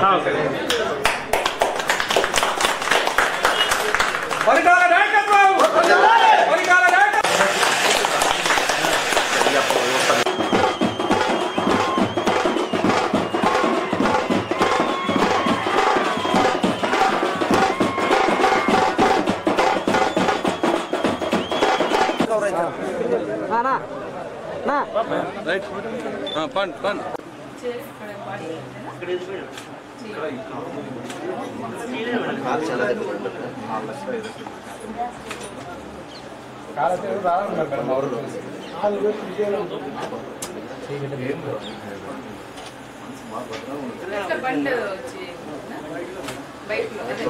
పరికాల నాయకత్వం పరికాల నాయకత్వం పండ్ పండ్ ఇట్లా బండి వచ్చి బైక్ లో అదే.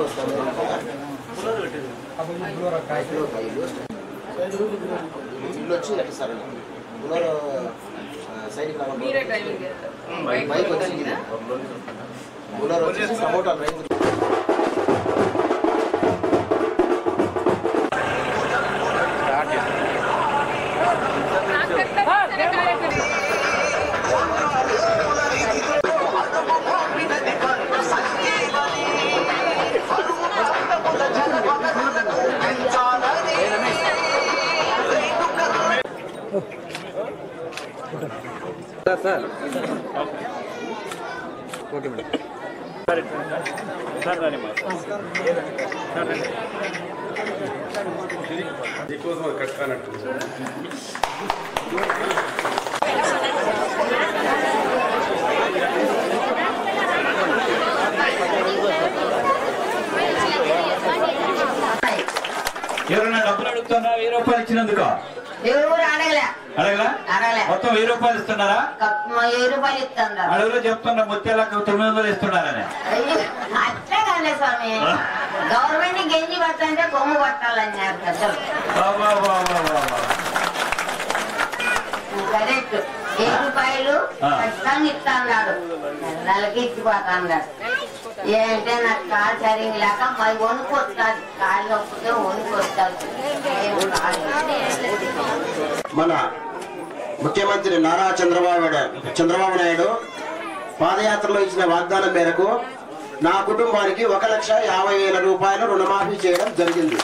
ఇల్లు వచ్చి అటు సార్ పునరు సైడ్కి రావాలి మీరే డ్రైవింగ్ చేస్తారు బైక్ బైక్ లో వచ్చింది వచ్చిందా? పునరు వచ్చేసి tomato driving sir okay madam నీకోసం అది కట్టానట్టు ఎవరైనా డబ్బులు అడుగుతున్నా వెయ్యి రూపాయలు ఇచ్చినందుకు ఎవరు కూడా అడగలే అడగలా అడగలే మొత్తం వెయ్యి రూపాయలు ఇస్తున్నారా వెయ్యి రూపాయలు ఇస్తాను అడుగులో చెప్తున్నా ముత్యాలకు తొమ్మిది వందలు ఇస్తున్నారని అట్లే కాలే స్వామి గవర్నమెంట్ గెంజి పట్టంటే కొమ్ము పట్టాలన్నారు పెద్దలు వా, వా, వా, వా, వా, వా. కరెక్ట్ వెయ్యి రూపాయలు ఆ. ఖచ్చితంగా ఇస్తా అన్నాడు నెలకి ఇచ్చిపోతా అన్నాడు ఏంటంటే నాకు కాలు సరిగ్గా లేక మరి వణుకొస్తాడు కాలు నొప్పితే వణుకొస్తాడు ఏం కాదు. మన ముఖ్యమంత్రి నారా చంద్రబాబు నాయుడు చంద్రబాబు నాయుడు పాదయాత్రలో ఇచ్చిన వాగ్దానం మేరకు నా కుటుంబానికి ఒక లక్ష యాభై వేల రూపాయలు రుణమాఫీ చేయడం జరిగింది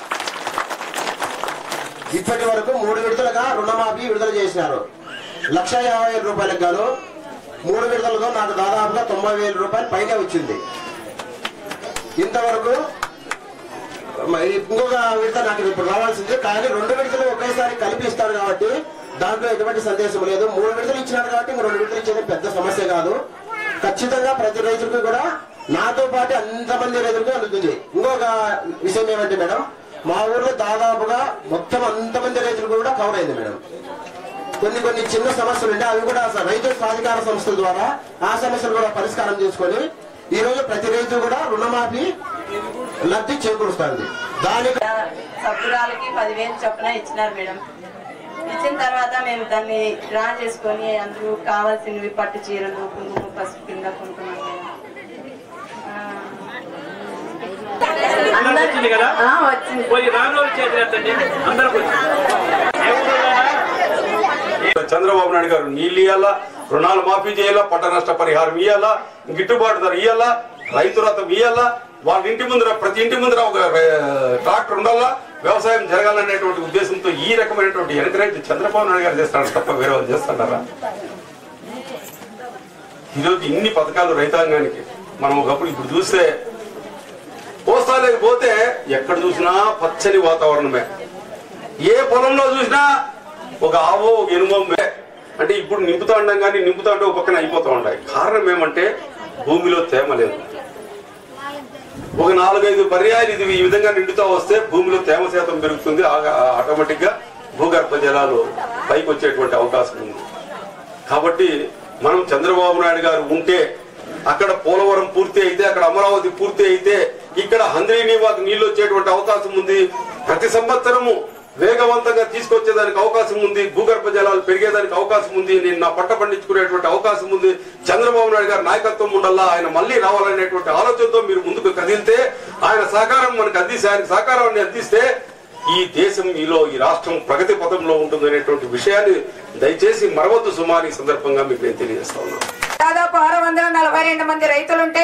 ఇప్పటి వరకు మూడు విడతలుగా రుణమాఫీ విడుదల చేసినారు లక్ష యాభై వేల రూపాయలకు గాను మూడు విడతలతో నాకు దాదాపుగా తొంభై వేల రూపాయలు పైగా వచ్చింది ఇంతవరకు మరి ఇంకొక విడత నాకు ఇప్పుడు రావాల్సింది కానీ రెండు విడతలు ఒకేసారి కల్పిస్తాడు కాబట్టి దాంట్లో ఎటువంటి సందేశం లేదు మూడు విడతలు ఇచ్చినాడు కాబట్టి ఇంకో రెండు విడతలు ఇచ్చేది పెద్ద సమస్య కాదు ఖచ్చితంగా ప్రతి రైతులకు కూడా నాతో పాటు అంతమంది రైతులకు అందుతుంది ఇంకొక విషయం ఏమంటే మేడం మా ఊర్లో దాదాపుగా మొత్తం అంతమంది రైతులకు కూడా కవర్ అయింది మేడం కొన్ని కొన్ని చిన్న సమస్యలు ఉంటే అవి కూడా స- రైతు సాధికార సంస్థల ద్వారా ఆ సమస్యలు కూడా పరిష్కారం చేసుకొని ఈ రోజు ప్రతి రైతు కూడా రుణమాఫీ లబ్ధి చేకూరుస్తుంది దానికి సభ్యురాలకి పదివేలు చొప్పున ఇచ్చినారు మేడం ఇచ్చిన తర్వాత మేము దాన్ని డ్రా చేసుకొని అందులో కావాల్సినవి పట్టు చీరలు కుంకుమ పసుపు కింద కొనుక్కున్నాం మేడం అందరికీ వచ్చింది కదా ఆ, వచ్చింది పోయి రాను వాళ్ళు చేతులు ఎత్తండి అందరికి చంద్రబాబు నాయుడు గారు నీళ్ళు ఇయ్యాలా రుణాలు మాఫీ చేయాలా పంట నష్ట పరిహారం ఇయ్యాలా గిట్టుబాటు ధర ఇయ్యాలా రైతు రథం ఇయ్యాలా వాళ్ళ ఇంటి ముందర ప్రతి ఇంటి ముందర ఒక రే- ట్రాక్టర్ ఉండాలా వ్యవసాయం జరగాలనేటువంటి ఉద్దేశంతో ఈ రకమైనటువంటి ఎంకరేజ్ చంద్రబాబు నాయుడు గారు చేస్తాడు తప్ప వేరే వాళ్ళు చేస్తున్నారా ఈరోజు ఇన్ని పథకాలు రైతాంగానికి మనం ఒకప్పుడు ఇప్పుడు చూస్తే పోస్తాలేకి పోతే ఎక్కడ చూసినా పచ్చని వాతావరణమే ఏ పొలంలో చూసినా ఒక ఆవో ఒక ఎనుమంబే అంటే ఇప్పుడు నింపుతా ఉండం కానీ నింపుతా ఉంటే ఒక పక్కన అయిపోతూ ఉంటాయి కారణం ఏమంటే భూమిలో తేమ లేదు ఒక నాలుగైదు పర్యాయాలు ఇది ఈ విధంగా నిండుతా వస్తే భూమిలో తేమ శాతం పెరుగుతుంది ఆటోమేటిక్ గా భూగర్భ జలాలు పైకి వచ్చేటువంటి అవకాశం ఉంది కాబట్టి మనం చంద్రబాబు నాయుడు గారు ఉంటే అక్కడ పోలవరం పూర్తి అయితే అక్కడ అమరావతి పూర్తి అయితే ఇక్కడ హంద్రీనీవాకు నీళ్లు వచ్చేటువంటి అవకాశం ఉంది ప్రతి సంవత్సరము వేగవంతంగా తీసుకొచ్చేదానికి అవకాశం ఉంది భూగర్భ జలాలు పెరిగేదానికి అవకాశం ఉంది నేను నా పంట పండించుకునేటువంటి అవకాశం ఉంది చంద్రబాబు నాయుడు గారి నాయకత్వం ఉండాలా ఆయన మళ్ళీ రావాలనేటువంటి ఆలోచనతో మీరు ముందుకు కదిలితే ఆయన సహకారం మనకు అందిస్తే ఆయన సహకారాన్ని అందిస్తే ఈ దేశం ఈలో ఈ రాష్ట్రం ప్రగతి పథంలో ఉంటుందనేటువంటి విషయాన్ని దయచేసి మరవద్దు సుమారి సందర్భంగా మీకు నేను తెలియజేస్తా ఉన్నాను దాదాపు ఆరు వందల నలభై రెండు మంది రైతులుంటే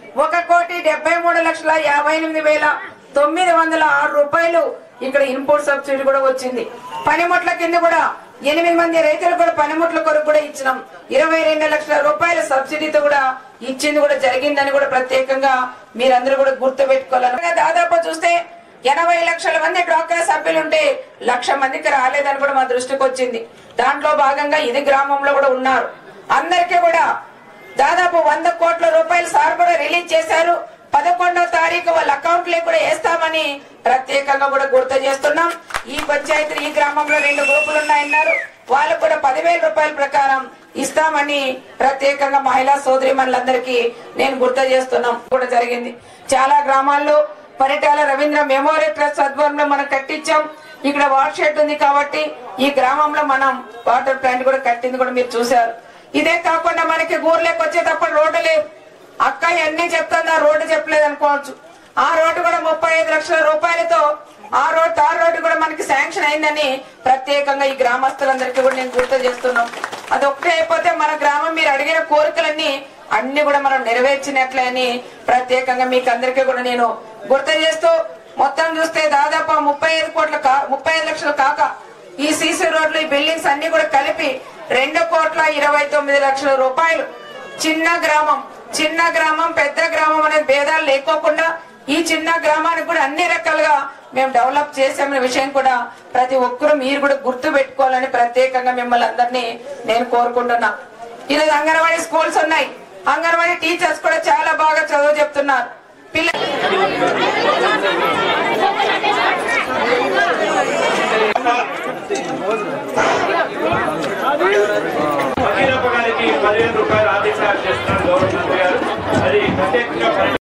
ఒక కోటి డెబ్బై మూడు లక్షల యాభై ఎనిమిది వేల తొమ్మిది వందల ఆరు రూపాయలు ఇక్కడ ఇన్పుట్ సబ్సిడీ కూడా వచ్చింది పనిముట్ల కింద కూడా ఎనిమిది మంది రైతులకు కూడా పనిముట్ల కొరకు కూడా ఇచ్చినాం ఇరవై రెండు లక్షల రూపాయల సబ్సిడీతో కూడా ఇచ్చింది కూడా జరిగిందని కూడా ప్రత్యేకంగా మీరందరూ కూడా గుర్తు పెట్టుకోవాలని దాదాపు చూస్తే ఎనభై లక్షల మంది డ్వాక్రా సభ్యులుంటే లక్ష మందికి రాలేదని కూడా మా దృష్టికి వచ్చింది దాంట్లో భాగంగా ఇది గ్రామంలో కూడా ఉన్నారు అందరికీ కూడా దాదాపు వంద కోట్ల రూపాయలు సార్ కూడా రిలీజ్ చేశారు పదకొండవ తారీఖు వాళ్ళ అకౌంట్ లో కూడా వేస్తామని ప్రత్యేకంగా కూడా గుర్తు చేస్తున్నాం ఈ పంచాయతీ ఈ గ్రామంలో రెండు గ్రూపులు ఉన్నాయన్నారు వాళ్ళకు కూడా పదివేల రూపాయల ప్రకారం ఇస్తామని ప్రత్యేకంగా మహిళా సోదరి మనులందరికీ నేను గుర్తు చేస్తున్నాం కూడా జరిగింది చాలా గ్రామాల్లో పరిటాల రవీంద్ర మెమోరియల్ ట్రస్ట్ ఆధ్వర్యంలో మనం కట్టించాం ఇక్కడ వాటర్ షెడ్ ఉంది కాబట్టి ఈ గ్రామంలో మనం వాటర్ ప్లాంట్ కూడా కట్టింది కూడా మీరు చూశారు ఇదే కాకుండా మనకి ఊర్లోకి వచ్చేటప్పుడు రోడ్డు లేవు అక్క అన్ని చెప్తుంది ఆ రోడ్డు చెప్పలేదు అనుకోవచ్చు ఆ రోడ్డు కూడా ముప్పై ఐదు లక్షల రూపాయలతో ఆ రోడ్ తార్ రోడ్డు కూడా మనకి శాంక్షన్ అయిందని ప్రత్యేకంగా ఈ గ్రామస్తులందరికీ కూడా నేను గుర్తు చేస్తున్నాం అది ఒకటే అయిపోతే మన గ్రామం మీరు అడిగిన కోరికలన్నీ అన్ని కూడా మనం నెరవేర్చినట్లే అని ప్రత్యేకంగా మీకు అందరికీ కూడా నేను గుర్తు చేస్తూ మొత్తం చూస్తే దాదాపు ముప్పై ఐదు కోట్ల కా- ముప్పై ఐదు లక్షలు కాక ఈ సీసీ రోడ్లు ఈ బిల్డింగ్స్ అన్ని కూడా కలిపి రెండు కోట్ల ఇరవై తొమ్మిది లక్షల రూపాయలు చిన్న గ్రామం చిన్న గ్రామం పెద్ద గ్రామం అనే భేదాలు లేకోకుండా ఈ చిన్న గ్రామానికి కూడా అన్ని రకాలుగా మేము డెవలప్ చేసామనే విషయం కూడా ప్రతి ఒక్కరూ మీరు కూడా గుర్తు పెట్టుకోవాలని ప్రత్యేకంగా మిమ్మల్ని అందరినీ నేను కోరుకుంటున్నా ఈరోజు అంగన్వాడీ స్కూల్స్ ఉన్నాయి అంగన్వాడీ టీచర్స్ కూడా చాలా బాగా చదువు చెప్తున్నారు పిల్లలు ఫకీరప్ప గారికి పదివేల రూపాయలు